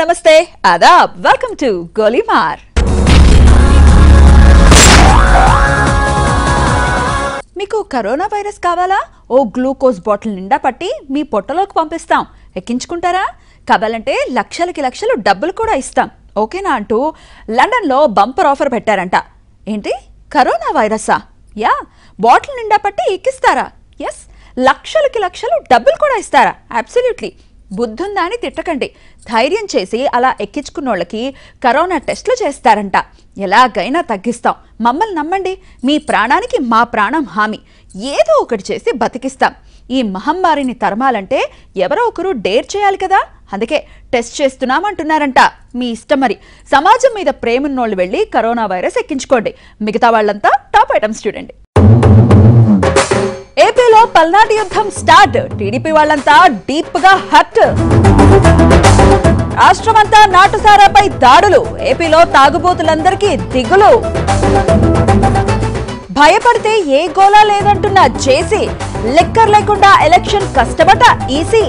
నమస్తే ఆదాబ్ welcome to Golimaar మీకు corona virus కావాలా ఓ గ్లూకోజ్ బాటిల్ నిండా పట్టి మీ పొట్టలోకి పంపిస్తాం ఎక్కించుకుంటారా కావాలంటే లక్షలకి లక్షలు డబ్బులు కూడా ఇస్తాం ఓకేనా అంటూ లండన్లో బంపర్ ఆఫర్ పెట్టారంట ఏంటి కరోనా వైరసా యా బాటిల్ నిండా పట్టి ఎక్కిస్తారా ఎస్ లక్షలకి లక్షలు డబ్బులు కూడా ఇస్తారా అబ్సల్యూట్లీ బుద్ధుందా అని తిట్టకండి ధైర్యం చేసి అలా ఎక్కించుకున్నోళ్ళకి కరోనా టెస్టులు చేస్తారంట ఎలాగైనా తగ్గిస్తాం మమ్మల్ని నమ్మండి మీ ప్రాణానికి మా ప్రాణం హామీ ఏదో ఒకటి చేసి బతికిస్తాం ఈ మహమ్మారిని తరమాలంటే ఎవరో ఒకరు డేర్ చేయాలి కదా అందుకే టెస్ట్ చేస్తున్నామంటున్నారంట మీ ఇష్టం మరి సమాజం మీద ప్రేమన్నోళ్ళు వెళ్ళి కరోనా వైరస్ ఎక్కించుకోండి మిగతా వాళ్ళంతా టాప్ ఐటమ్స్ చూడండి ఏపీలో పల్నాటి యుద్ధం స్టార్ట్ టీడీపీ వాళ్ళంతా డీప్ గా హట్ రాష్ట్రమంతా నాటుసారాపై దాడులు ఏపీలో తాగుబోతులందరికీ దిగులు భయపడితే ఏ గోలా లేదంటున్న జేసీ లిక్కర్ లేకుండా ఎలక్షన్ కష్టపట ఈసీ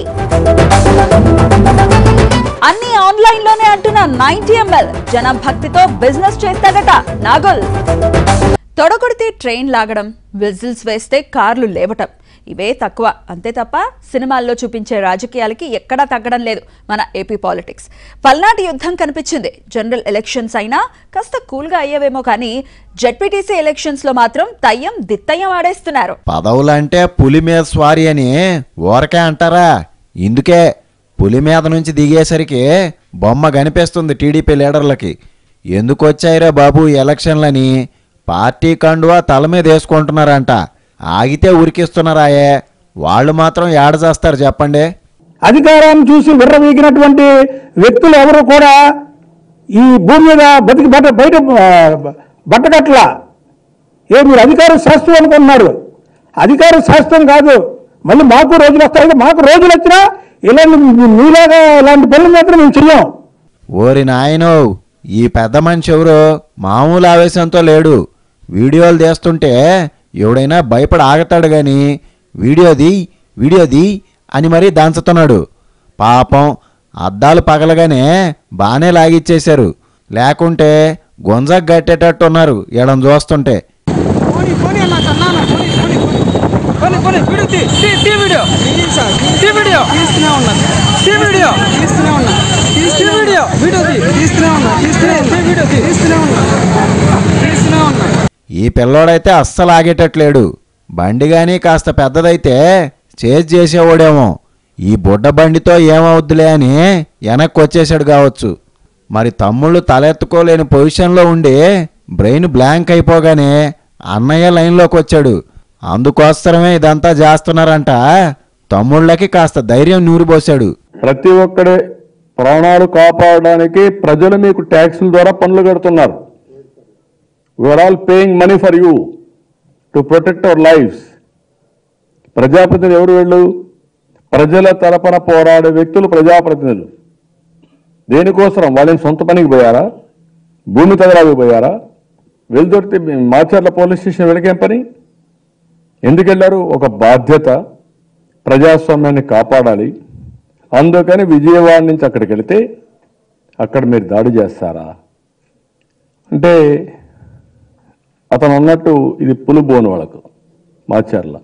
అన్ని ఆన్లైన్ లోనే అంటున్న నైన్టీ ఎంఎల్ జనం భక్తితో బిజినెస్ చేస్తాడట నాగుల్ తొడగొడితే ట్రైన్ లాగడం విజిల్స్ వేస్తే కార్లు లేవటం ఇవే తక్కువ అంతే తప్ప సినిమాల్లో చూపించే రాజకీయాలకి ఎక్కడా తగ్గడం లేదు మన ఏపీ పాలిటిక్స్ పల్నాటి యుద్ధం కనిపించింది జనరల్ ఎలక్షన్స్ అయినా కాస్త కూల్గా అయ్యేవేమో కానీ జడ్పీటీసీ ఎలక్షన్స్ లో మాత్రం తయ్యం దిత్తయ్యం ఆడేస్తున్నారు పదవులంటే పులి మీద స్వారీ అని ఊరకే అంటారా ఇందుకే పులి మీద నుంచి దిగేసరికి బొమ్మ కనిపిస్తుంది టీడీపీ లీడర్లకి ఎందుకు వచ్చాయిరా బాబు ఈ ఎలక్షన్లని పార్టీ కండువా తల మీద వేసుకుంటున్నారంట ఆగితే ఉరికిస్తున్నారాయే వాళ్ళు మాత్రం ఏడ చేస్తారు చెప్పండి అధికారాన్ని చూసి విర్రవీగినటువంటి వ్యక్తులు ఎవరు కూడా ఈ భూమి మీద బతికి బట్ట బయట ఆ, బట్టగట్ల ఏ మీరు అధికారం శాస్త్రం అనుకుంటున్నారు అధికారం శాస్త్రం కాదు మళ్ళీ మాకు రోజులు వస్తాయి మాకు రోజులు వచ్చినా ఇలాంటి మీలాగా ఇలాంటి పనులు మాత్రం మేము చెయ్యం ఓరి నాయనో ఈ పెద్ద మనిషి ఎవరు మామూలు ఆవేశంతో లేడు వీడియోలు తీస్తుంటే ఎవడైనా భయపడి ఆగతాడు గాని వీడియోది వీడియోది అని మరీ దంచుతున్నాడు పాపం అద్దాలు పగలగానే బానే లాగిచ్చేశారు లేకుంటే గుంజకు గట్టేటట్టు ఉన్నారు ఈడని చూస్తుంటే పోనీ పోనీ అన్న సన్నాను పోనీ పోనీ పోనీ పోనీ వీడియో తీ తీ తీ వీడియో తీ వీడియో తీస్తూనే ఉన్నా తీ వీడియో తీస్తూనే ఉన్నా తీ వీడియో వీడియో తీ తీస్తూనే ఉన్నా తీస్తూనే తీ వీడియో తీ తీస్తూనే ఉన్నా తీస్తూనే ఉన్నా ఈ పిల్లోడైతే అస్సలు ఆగేటట్లేడు బండి గాని కాస్త పెద్దదైతే చేజ్ చేసేవాడేమో ఈ బుడ్డ బండితో ఏమవుద్దులే అని వెనక్కి వచ్చేసాడు కావచ్చు మరి తమ్ముళ్ళు తలెత్తుకోలేని పొజిషన్లో ఉండి బ్రెయిన్ బ్లాంక్ అయిపోగానే అన్నయ్య లైన్లోకి వచ్చాడు అందుకోసమే ఇదంతా చేస్తున్నారంట తమ్ముళ్ళకి కాస్త ధైర్యం నూరిపోశాడు ప్రతి ఒక్కడి ప్రాణాలు కాపాడడానికి ప్రజలు మీకు ట్యాక్సుల ద్వారా పనులు కడుతున్నారు we are all paying money for you to protect our lives ప్రజాప్రతినిధులు ఎవరు వెళ్ళు ప్రజల తరపున పోరాడే వ్యక్తులు ప్రజాప్రతినిధులు దేనికోసం వాళ్ళని సొంత పనికి పోయారా భూమి తగరాకు పోయారా వెళ్దొరితే మాచర్ల పోలీస్ స్టేషన్ వెళకేం పని ఎందుకు వెళ్ళారు ఒక బాధ్యత ప్రజాస్వామ్యాన్ని కాపాడాలి అందుకని విజయవాడ నుంచి అక్కడికి వెళితే అక్కడ మీరు దాడి చేస్తారా అంటే అతను అన్నట్టు ఇది పులుబోను వాళ్ళకు మాచర్ల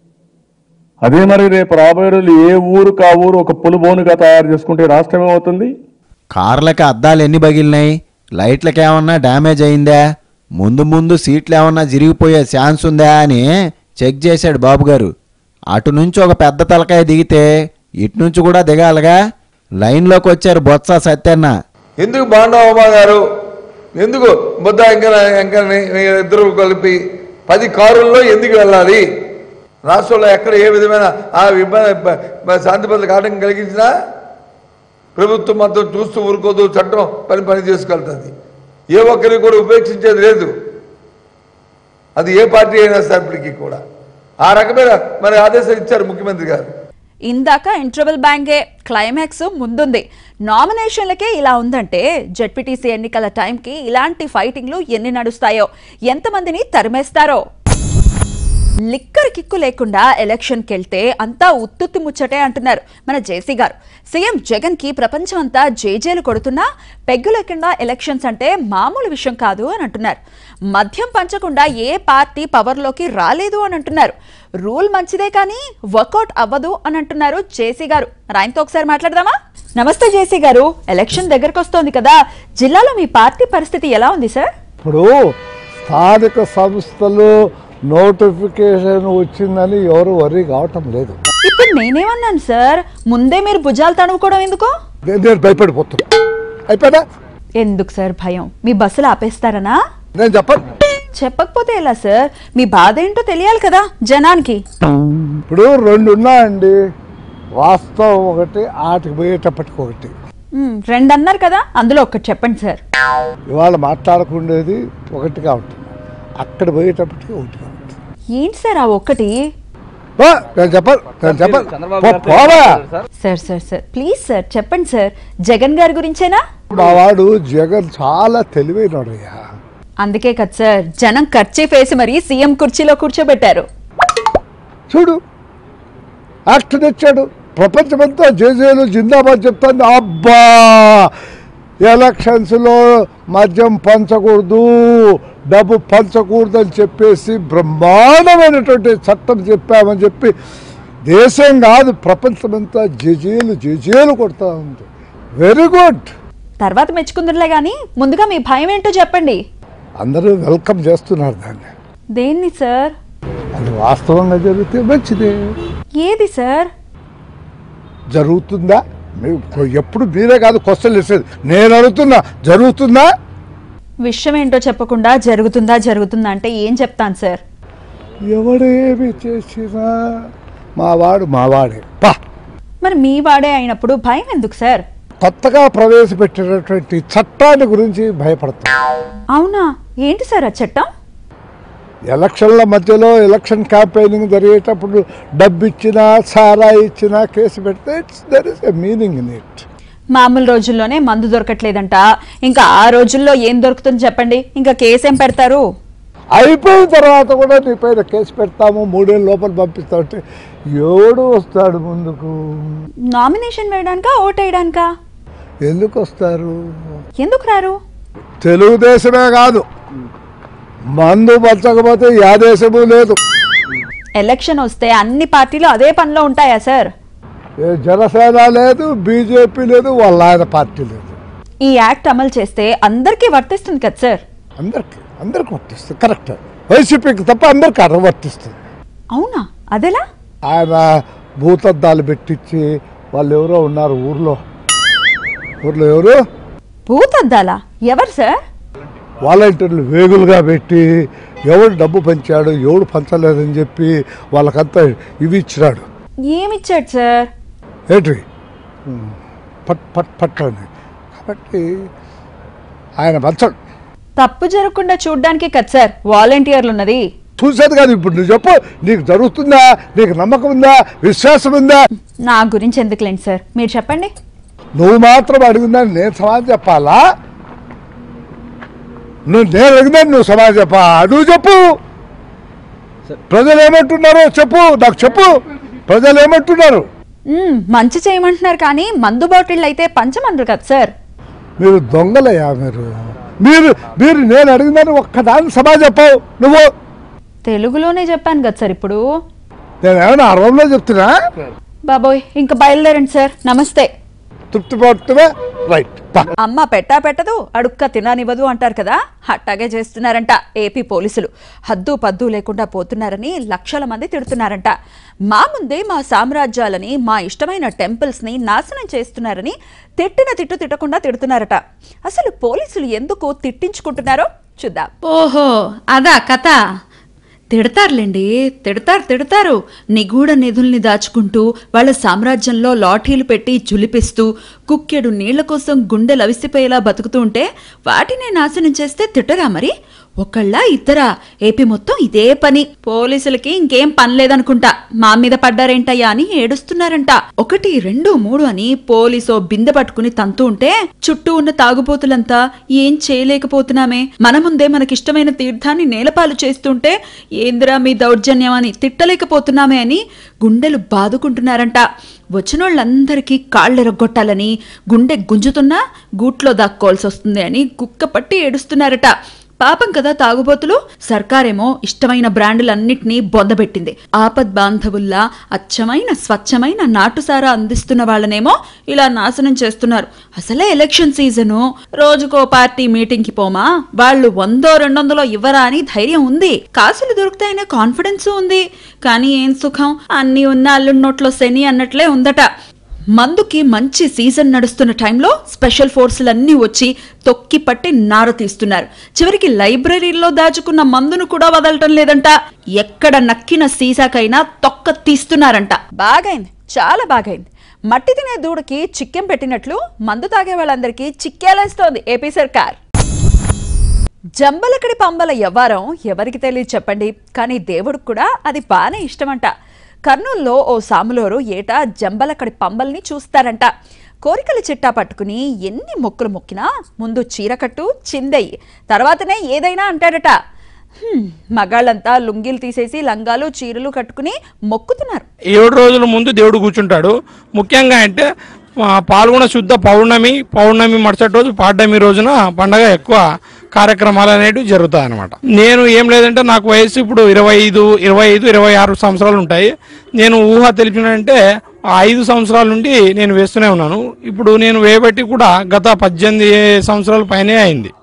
అదే మరి రేపు రాబోయే రోజులు ఏ ఊరు కా ఊరు ఒక పులుబోనుగా తయారు చేసుకుంటే రాష్ట్రం ఏమవుతుంది కార్లకి అద్దాలు ఎన్ని పగిలినాయి లైట్లకి ఏమన్నా డ్యామేజ్ అయిందా ముందు ముందు సీట్లు ఏమన్నా చిరిగిపోయే ఛాన్స్ ఉందా అని చెక్ చేశాడు బాబు గారు అటు నుంచి ఒక పెద్ద తలకాయ దిగితే ఇటు నుంచి కూడా దిగాలిగా లైన్లోకి వచ్చారు బొత్స సత్యన్న ఎందుకు బాండవమ్మ గారు ఎందుకు బుద్ధ ఇంకా ఇంకా ఇద్దరు కలిపి పది కారుల్లో ఎందుకు వెళ్ళాలి రాష్ట్రంలో ఎక్కడ ఏ విధమైన ఆ ఇబ్బంది బ- శాంతి భద్రతలకు ఆటంకం కలిగించినా ప్రభుత్వం మొత్తం చూస్తూ ఊరుకోదు చట్టం పని పని చేసుకెళ్తుంది ఏ ఒక్కరికి కూడా ఉపేక్షించేది లేదు అది ఏ పార్టీ అయినా సరే ఇప్పటికీ కూడా ఆ రకమైన మరి ఆదేశాలు ఇచ్చారు ముఖ్యమంత్రి గారు ఇందాక ఇంటర్వెల్ బ్యాంకే క్లైమాక్స్ ముందుంది నామినేషన్లకే ఇలా ఉందంటే జడ్పీటీసీ ఎన్నికల టైంకి ఇలాంటి ఫైటింగ్లు ఎన్ని నడుస్తాయో ఎంతమందిని తరిమేస్తారో లిక్కర్ కిక్కు లేకుండా ఎలక్షన్కి వెళ్తే అంతా ఉత్తుత్తి ముచ్చటే అంటున్నారు మన జేసీ గారు సీఎం జగన్ కి ప్రపంచం అంతా జేజేలు కొడుతున్నా పెగ్గు లేకుండా ఎలక్షన్స్ అంటే మామూలు విషయం కాదు అని అంటున్నారు మద్యం పంచకుండా ఏ పార్టీ పవర్లోకి రాలేదు అని అంటున్నారు రూల్ మంచిదే కానీ వర్కౌట్ అవ్వదు అని అంటున్నారు జేసీ గారు మరి ఆయనతో ఒకసారి మాట్లాడదామా నమస్తే జేసీ గారు ఎలక్షన్ దగ్గరకు వస్తోంది కదా జిల్లాలో మీ పార్టీ పరిస్థితి ఎలా ఉంది సార్ ఇప్పుడు స్థానిక సంస్థలు నోటిఫికేషన్ వచ్చిందని ఎవరు వరి కావటం లేదు ఇప్పుడు నేనేమన్నాను సార్ ముందే మీరు భుజాలు తడుముకోవడం ఎందుకు నేను నేను భయపడిపోతున్నా అయిపోయినా ఎందుకు సార్ భయం మీ బస్సులు ఆపేస్తారనా నేను చెప్పను చెప్పకపోతే ఎలా సార్ మీ బాధ ఏంటో తెలియాలి కదా జనానికి ఇప్పుడు రెండు ఉన్నాయండి వాస్తవం ఒకటి ఆటికి పోయేటప్పటికి ఒకటి మ్, రెండు అన్నారు కదా అందులో ఒక్కటి చెప్పండి సార్ ఇవాళ మాట్లాడకుండేది ఒకటిగా ఉంటుంది అక్కడ పోయేటప్పటికి ఒకటిగా ఉంటుంది ఏంటి సార్ ఆ ఒక్కటి ఓ, నేను చెప్పను నేను చెప్పను పో- పోరా sir sir sir please sir చెప్పండి సార్ జగన్ గారి గురించేనా మా వాడు జగన్ చాలా తెలివైనడయ్యా అందుకే కదా సార్ జనం ఖర్చు వేసి మరీ సీఎం కుర్చీలో కూర్చోబెట్టారు చూడు యాక్ట్ తెచ్చాడు ప్రపంచమంతా జేజేలు జిందాబాద్ చెప్తాను అబ్బా ఎలక్షన్స్లో మద్యం పంచకూడదు డబ్బు పంచకూడదు అని చెప్పేసి బ్రహ్మాండమైనటువంటి చట్టం చెప్పామని చెప్పి దేశం కాదు ప్రపంచమంతా జేజేలు జేజేలు కొడతా ఉంది వెరీ గుడ్ తర్వాత మెచ్చుకుందరులే కానీ ముందుగా మీ భయం ఏంటో చెప్పండి అందరూ వెల్కమ్ చేస్తున్నారు దాన్ని దేన్ని సార్ అది వాస్తవంగా జరిగితే మంచిదే ఏది సార్ జరుగుతుందా మీ- ఎప్పుడు మీరే కాదు క్వశ్చన్ వేసేది నేను అడుగుతున్నా జరుగుతుందా విషయం ఏంటో చెప్పకుండా జరుగుతుందా జరుగుతుందా అంటే ఏం చెప్తాను సార్ ఎవడేమి చేసినా మావాడు మావాడే పా మరి మీ వాడే అయినప్పుడు భయం ఎందుకు సార్ కొత్తగా ప్రవేశపెట్టినటువంటి చట్టాన్ని గురించి భయపడతాం అవునా ఏంటి సార్ ఆ చట్టం ఎలక్షన్ల మధ్యలో ఎలక్షన్ క్యాంపెయినింగ్ జరిగేటప్పుడు డబ్బు ఇచ్చినా సారా ఇచ్చినా కేసు పెడితే it's there is a meaning in it మామూలు రోజుల్లోనే మందు దొరకట్లేదంట ఇంకా ఆ రోజుల్లో ఏం దొరుకుతుంది చెప్పండి ఇంకా కేసేం పెడతారు అయిపోయిన తర్వాత కూడా నీ పైన కేసు పెడతాము మూడేళ్ళ లోపల పంపిస్తామంటే ఎవడు వస్తాడు ముందుకు నామినేషన్ వేయడానికా ఓటేయడానికా ఎందుకు వస్తారు ఎందుకు రారు తెలుగుదేశమే కాదు మందు పంచకపోతే యా దేశము లేదు ఎలక్షన్ వస్తే అన్ని పార్టీలు అదే పనిలో ఉంటాయా సార్ ఏ జనసేన లేదు బీజేపీ లేదు వాళ్ళ ఆయన పార్టీ లేదు ఈ యాక్ట్ అమలు చేస్తే అందరికీ వర్తిస్తుంది కదా సార్ అందరికి అందరికి వర్తిస్తుంది కరెక్ట్ వైసీపీకి తప్ప అందరికి అర వర్తిస్తుంది అవునా అదెలా ఆయన భూతద్దాలు పెట్టించి వాళ్ళు ఎవరో ఉన్నారు ఊర్లో ఊర్లో ఎవరు భూతద్దాలా ఎవరు సార్ వాలంటీర్లు వేగులుగా పెట్టి ఎవడు డబ్బు పంచాడు ఎవడు పంచలేదని చెప్పి వాళ్ళకంతా ఇవి ఇచ్చినాడు ఏమిచ్చాడు సార్ ఏంటి పట్ పట్ పట్ అని కాబట్టి ఆయన పంచడు తప్పు జరగకుండా చూడ్డానికి కదా సార్ వాలంటీర్లు ఉన్నది చూసేది కాదు ఇప్పుడు నువ్వు చెప్పు నీకు జరుగుతుందా నీకు నమ్మకం ఉందా విశ్వాసం ఉందా నా గురించి ఎందుకులేండి సార్ మీరు చెప్పండి నువ్వు మాత్రం అడిగిందా నేను సమాధానం చెప్పాలా నువ్వు నేను అడిగిందా నువ్వు సమాధానం చెప్పా నువ్వు చెప్పు ప్రజలు ఏమంటున్నారో చెప్పు నాకు చెప్పు ప్రజలు ఏమంటున్నారు మ్మ్, మంచి చేయమంటున్నారు కానీ మందు బాటిల్ అయితే పంచమందులు కదా సార్ మీరు దొంగలయ్యా మీరు మీరు మీరు నేను అడిగిందని ఒక్కదాని సమాధానం చెప్పావు నువ్వు తెలుగులోనే చెప్పాను కదా సార్ ఇప్పుడు నేను ఏమైనా అరవంలో చెప్తున్నా బాబోయ్ ఇంకా బయలుదేరండి సార్ నమస్తే తృప్తి పడుతున్నా రైట్ బా అమ్మ పెట్టా పెట్టదు అడుక్క తిననివ్వదు అంటారు కదా అట్టాగే చేస్తున్నారంట ఏపీ పోలీసులు హద్దు పద్దు లేకుండా పోతున్నారని లక్షల మంది తిడుతున్నారంట మా ముందే మా సామ్రాజ్యాలని మా ఇష్టమైన టెంపుల్స్ ని నాశనం చేస్తున్నారని తిట్టిన తిట్టు తిట్టకుండా తిడుతున్నారట అసలు పోలీసులు ఎందుకు తిట్టించుకుంటున్నారో చూద్దాం ఓహో అదా కథ తిడతారులేండి తిడతారు తిడతారు నిగూఢ నిధుల్ని దాచుకుంటూ వాళ్ళ సామ్రాజ్యంలో లాఠీలు పెట్టి జులిపిస్తూ కుక్కెడు నీళ్ల కోసం గుండె లవిసిపోయేలా బతుకుతూ ఉంటే వాటినే నాశనం చేస్తే తిట్టరా మరి ఒకళ్ళ ఇద్దరా ఏపీ మొత్తం ఇదే పని పోలీసులకి ఇంకేం పని లేదనుకుంటా మా మీద పడ్డారేంటయ్యా అని ఏడుస్తున్నారంట ఒకటి రెండు మూడు అని పోలీసో బిందె పట్టుకుని తంతూ ఉంటే చుట్టూ ఉన్న తాగుబోతులంతా ఏం చేయలేకపోతున్నామే మన ముందే మనకిష్టమైన తీర్థాన్ని నేలపాలు చేస్తుంటే ఏందిరా మీ దౌర్జన్యం అని తిట్టలేకపోతున్నామే అని గుండెలు బాదుకుంటున్నారంట వచ్చినోళ్ళందరికీ కాళ్ళెరగొట్టాలని గుండె గుంజుతున్నా గూట్లో దాక్కోవాల్సి వస్తుంది అని కుక్క పట్టి ఏడుస్తున్నారట పాపం కదా తాగుబోతులు సర్కారేమో ఇష్టమైన బ్రాండ్లన్నిటినీ బొందబెట్టింది ఆపద్ బాంధవుల్లా అచ్చమైన స్వచ్ఛమైన నాటుసారా అందిస్తున్న వాళ్ళనేమో ఇలా నాశనం చేస్తున్నారు అసలే ఎలక్షన్ సీజను రోజుకో పార్టీ మీటింగ్ కి పోమా వాళ్ళు వందో రెండు వందలో ఇవ్వరా అని ధైర్యం ఉంది కాసులు దొరుకుతాయనే కాన్ఫిడెన్స్ ఉంది కానీ ఏం సుఖం అన్ని ఉన్న అల్లున్నోట్లో శని అన్నట్లే ఉందట మందుకి మంచి సీజన్ నడుస్తున్న టైంలో స్పెషల్ ఫోర్సులన్నీ వచ్చి తొక్కి పట్టి నార తీస్తున్నారు చివరికి లైబ్రరీలో దాచుకున్న మందును కూడా వదలటం లేదంట ఎక్కడ నక్కిన సీసాకైనా తొక్క తీస్తున్నారంట బాగైంది చాలా బాగైంది మట్టి తినే దూడకి చిక్కెం పెట్టినట్లు మందు తాగే వాళ్ళందరికీ చిక్కేలేస్తోంది ఏపీ సర్కార్ జంబలకడి పంబల వ్యవహారం ఎవరికి తెలియదు చెప్పండి కానీ దేవుడికి కూడా అది బాగానే ఇష్టమంట కర్నూల్లో ఓ సాములోరు ఏటా జంబలకడి పంబల్ని చూస్తారంట కోరికల చిట్టా పట్టుకుని ఎన్ని మొక్కులు మొక్కినా ముందు చీరకట్టు చిందెయ్యి తర్వాతనే ఏదైనా అంటాడట హ్మ్, మగాళ్ళంతా లుంగీలు తీసేసి లంగాలు చీరలు కట్టుకుని మొక్కుతున్నారు ఏడు రోజుల ముందు దేవుడు కూర్చుంటాడు ముఖ్యంగా అంటే ఆ, పాల్గొన శుద్ధ పౌర్ణమి పౌర్ణమి మరుసటి రోజు పాడ్యమి రోజున పండగ ఎక్కువ కార్యక్రమాలు అనేటివి జరుగుతాయి అనమాట నేను ఏం లేదంటే నాకు వయసు ఇప్పుడు ఇరవై ఐదు ఇరవై ఐదు ఇరవై ఆరు సంవత్సరాలు ఉంటాయి నేను ఊహ తెలిపినంటే ఆ ఐదు సంవత్సరాల నుండి నేను వేస్తూనే ఉన్నాను ఇప్పుడు నేను వేయబట్టి కూడా గత పద్దెనిమిది సంవత్సరాల పైనే అయింది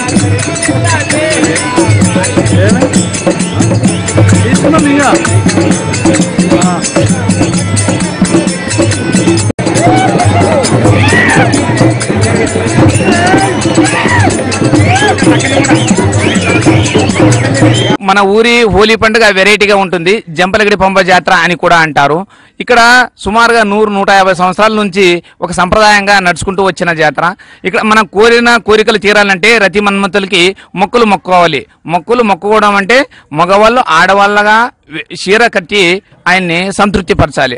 మన ఊరి హోలీ పండుగ వెరైటీగా ఉంటుంది జంపలగిడి పంప జాతర అని కూడా అంటారు ఇక్కడ సుమారుగా నూరు నూట యాభై సంవత్సరాల నుంచి ఒక సంప్రదాయంగా నడుచుకుంటూ వచ్చిన జాతర ఇక్కడ మనం కోరిన కోరికలు తీరాలంటే రతి మన్మతులకి మొక్కులు మొక్కుకోవాలి మొక్కులు మొక్కుకోవడం అంటే మగవాళ్ళు ఆడవాళ్ళగా వె- చీర కట్టి ఆయన్ని సంతృప్తి పరచాలి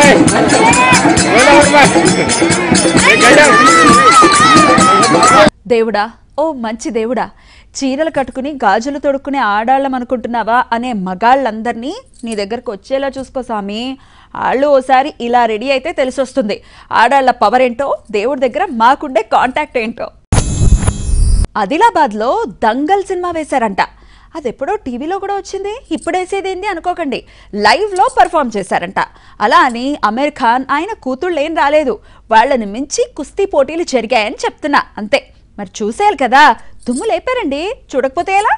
దేవుడా ఓ మంచి దేవుడా చీరలు కట్టుకుని గాజులు తొడుక్కునే ఆడాళ్ళం అనుకుంటున్నావా అనే మగాళ్ళందరినీ నీ దగ్గరకు వచ్చేలా చూసుకో స్వామి వాళ్ళు ఓసారి ఇలా రెడీ అయితే తెలిసొస్తుంది ఆడాళ్ళ పవర్ ఏంటో దేవుడి దగ్గర మాకుండే కాంటాక్ట్ ఏంటో ఆదిలాబాద్లో దంగల్ సినిమా వేశారంట అది ఎప్పుడో టీవీలో కూడా వచ్చింది ఇప్పుడు వేసేదేంది అనుకోకండి లైవ్లో పర్ఫామ్ చేశారంట అలా అని అమీర్ ఖాన్ ఆయన కూతుళ్ళు ఏం రాలేదు వాళ్ళని మించి కుస్తీ పోటీలు జరిగాయని చెప్తున్నా అంతే మరి చూసేయాలి కదా దుమ్ము లేపారండి చూడకపోతే ఎలా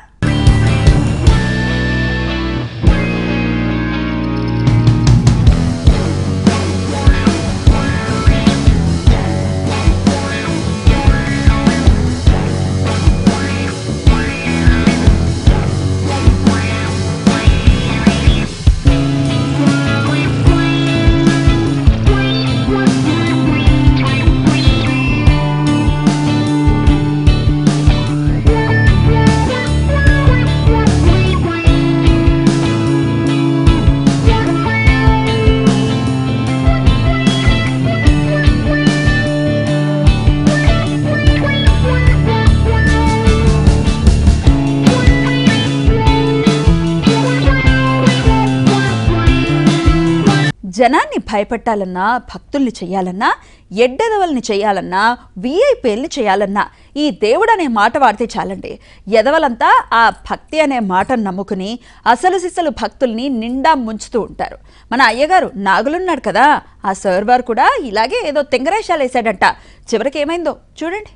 జనాన్ని భయపెట్టాలన్నా భక్తుల్ని చేయాలన్నా ఎడ్డెదవల్ని చేయాలన్నా వీఐపీల్ని చేయాలన్నా ఈ దేవుడు అనే మాట వాడితే చాలండి ఎదవలంతా ఆ భక్తి అనే మాటను నమ్ముకుని అసలు సిసలు భక్తుల్ని నిండా ముంచుతూ ఉంటారు మన అయ్యగారు నాగులున్నాడు కదా ఆ సర్వర్ కూడా ఇలాగే ఏదో తెంగరేషాలు వేసాడంట చివరికి ఏమైందో చూడండి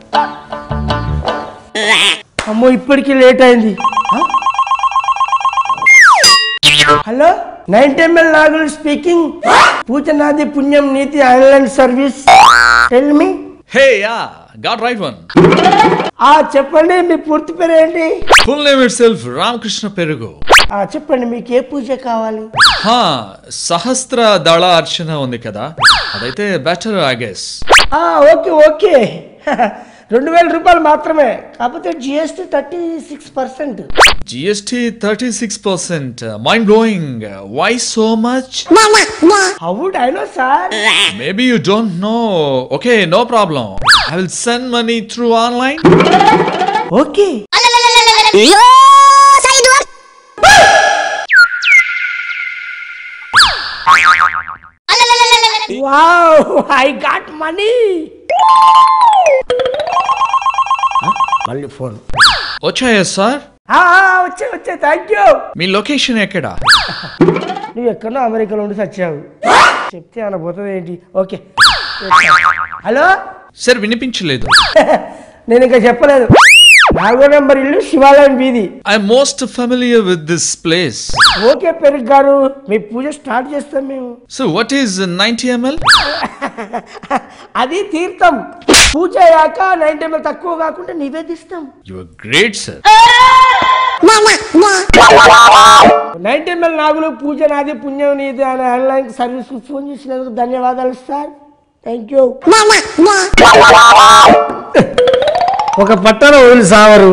అమ్మో ఇప్పటికీ లేట్ అయింది hello nine ML Nagul speaking పూజనాది పుణ్యం నీతి island service tell me Hey, yeah, got right one. ఆ చెప్పండి మీ పూర్తి పేరు ఏంటి Full name itself Ramakrishna Perugu. ఆ చెప్పండి మీకు ఏ పూజ కావాలి హా సహస్ర దళ అర్చన ఉంది కదా అదైతే బెటర్ ఐ గెస్ ఆ ఓకే ఓకే రెండు వేల రూపాయలు మాత్రమే కాకపోతే GST thirty six percent GST 36%. Uh, mind blowing. Uh, Why so much? How would I know sir Maybe you don't know. Okay, no problem. I will send money through online. Okay wow I got money మళ్ళీ phone వచ్చాయా sir వచ్చే వచ్చే thank you me location ఎక్కడ నువ్వు ఎక్కడో అమెరికాలో ఉండి చచ్చావు చెప్తే అన్న పోతుంది ఏంటి ఓకే హలో సార్ వినిపించలేదు నేను ఇంకా చెప్పలేదు నాలుగో నెంబర్ ఇల్లు శివాలయం వీధి I most familiar with this place okay పెరుగు గారు మీ పూజ స్టార్ట్ చేస్తాం మేము so what is ninety ML అది తీర్థం పూజ అయ్యాక నైన్టీ ఎంఎల్ తక్కువ కాకుండా నివేదిస్తాం you are great sir ninety ML నాగులు పూజ నాది పుణ్యం నీది అనే ఆన్లైన్ సర్వీస్ ఫోన్ చేసినందుకు ధన్యవాదాలు సార్ థ్యాంక్ యూ ఒక పట్టణ వదిలి సావరు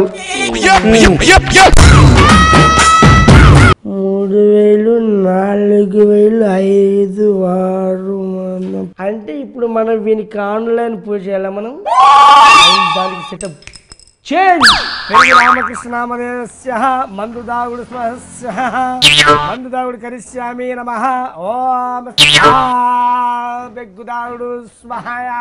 మూడు వేలు నాలుగు వేలు ఐదు ఆరు మనం అంటే ఇప్పుడు మనం వీనికి ఆన్లైన్ పూజ చేయాలా మనం దానికి సెటప్ చేంజ్ పెరుగు రామకృష్ణ నామదేవస్య మందు దాగుడు స్వస్య మందు దాగుడు కరిష్యామి నమ ఓం స్వాహా. బెగ్గు దాగుడు స్వహాయ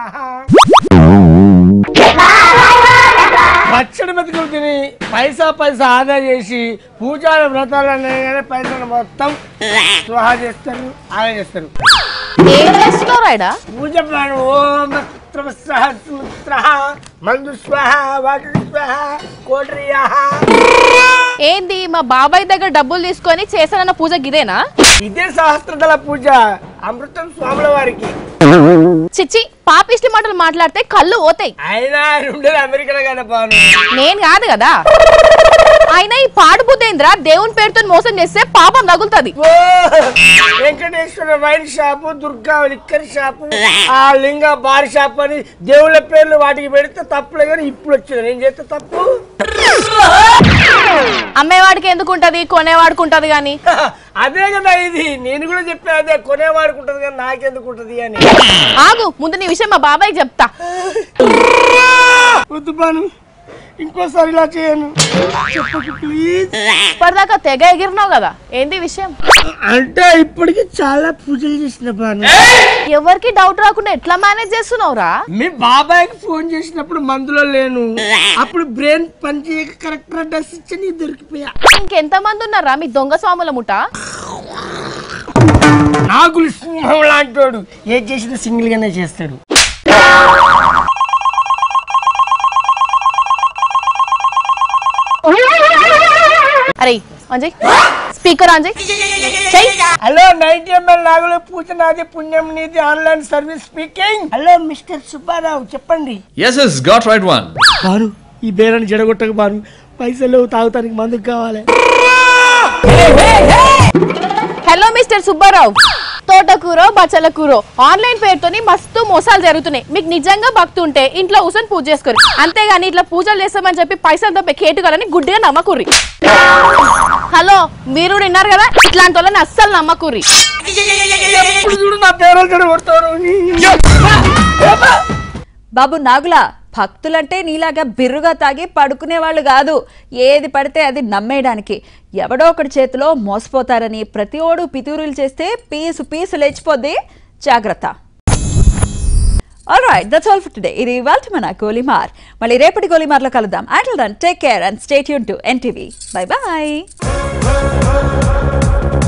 పచ్చడి బతుకులు తిని పైసా పైసా ఆదా చేసి పూజా వ్రతాలు అనగానే పైసలు మొత్తం స్వాహా చేస్తారు ఆదా చేస్తారు ఏం చేస్తున్నావు రాయడా పూజ ప్లాన్ ఓం వస్త్ర స్వహ సుమిత్ర మందు స్వహ వాటర్ స్వహ కోటరియా ఏంది మా బాబాయ్ దగ్గర డబ్బులు తీసుకొని చేశానన్న పూజ గిదేనా ఇదే సహస్రదళ పూజ అమృతం స్వాముల వారికి చిచ్చి పాపిష్టి మాటలు మాట్లాడితే కళ్ళు పోతాయి అయినా ఆయన ఉండేది అమెరికాలో కదా బాను నేను కాదు కదా అయినా ఈ పాడు బుద్ధేంద్ర దేవుని పేరుతో మోసం చేస్తే పాపం తగులుతుంది ఓ! Venkateswara wine shop Durga liquor shop ఆ లింగ బార్ షాప్ అని దేవుళ్ళ పేర్లు వాటికి పెడితే తప్పులే కానీ ఇప్పుడు వచ్చింది నేను చేస్తే తప్పు అమ్మేవాడికి ఎందుకు ఉంటది కొనేవాడికి ఉంటది గాని అదే కదా ఇది నేను కూడా చెప్పాను అదే కొనేవాడికి ఉంటది కానీ నాకెందుకు ఉంటది అని ఆగు ముందు నీ విషయం మా బాబాయ్ చెప్తా వద్దు బాను ఇంకోసారి ఇలా చేయను చెప్పకు ప్లీజ్ ఇప్పటిదాకా తెగ ఎగిరినావు కదా ఏంది విషయం అంటే ఇప్పటికి చాలా పూజలు చేసిన బాను ఎవరికి డౌట్ రాకుండా ఎట్లా మేనేజ్ చేస్తున్నావురా మీ బాబాయ్కి ఫోన్ చేసినప్పుడు మందులో లేను అప్పుడు బ్రెయిన్ పని చేయక కరెక్ట్ అడ్రస్ ఇచ్చి నీ దొరికిపోయా ఇంకెంత మంది ఉన్నారా మీ దొంగ స్వాముల ముఠ నాగులు సింహం లాంటోడు ఏం చేసినా సింగిల్ గానే చేస్తాడు అరే అంజయ్ స్పీకర్ అంజయ్ చెయ్ హలో నైన్టీ ఎంఎల్ నాగులు పూజ నాది పుణ్యం నీది online service speaking hello mister Subbarao చెప్పండి Yes, yes, got right one. బారు ఈ బేరాన్ని జడగొట్టక బారు పైసలు తాగుతానికి మందుకు కావాలి హలో మిస్టర్ సుబ్బారావు తోటకూర బచ్చల కూర ఆన్లైన్ పేరుతోని మస్తు మోసాలు జరుగుతున్నాయి మీకు నిజంగా భక్తి ఉంటే ఇంట్లో కూర్చొని పూజ చేసుకోరు అంతేగాని ఇట్లా పూజలు చేస్తామని చెప్పి పైసలు తప్ప కేటుగాలని గుడ్డిగా నమ్మకూరి హలో మీరు కూడా విన్నారు కదా ఇట్లాంటి వాళ్ళని అస్సలు నమ్మకూరి ఎప్పుడు చూడు నా పేరు జడగొడతారు బాబు నాగుల భక్తులంటే నీలాగా బిర్రుగా తాగి పడుకునే వాళ్ళు కాదు ఏది పడితే అది నమ్మేయడానికి ఎవడో ఒకటి చేతిలో మోసపోతారని ప్రతి ఓడు పితూరులు చేస్తే పీసు పీసు లేచిపోద్ది జాగ్రత్త all right that's all for today ఇది ఇవాళ మన గోలిమార్ మళ్ళీ రేపటి గోలిమార్లో కలుద్దాం until then take care and stay యూన్ టు ఎన్టీవీ బై బాయ్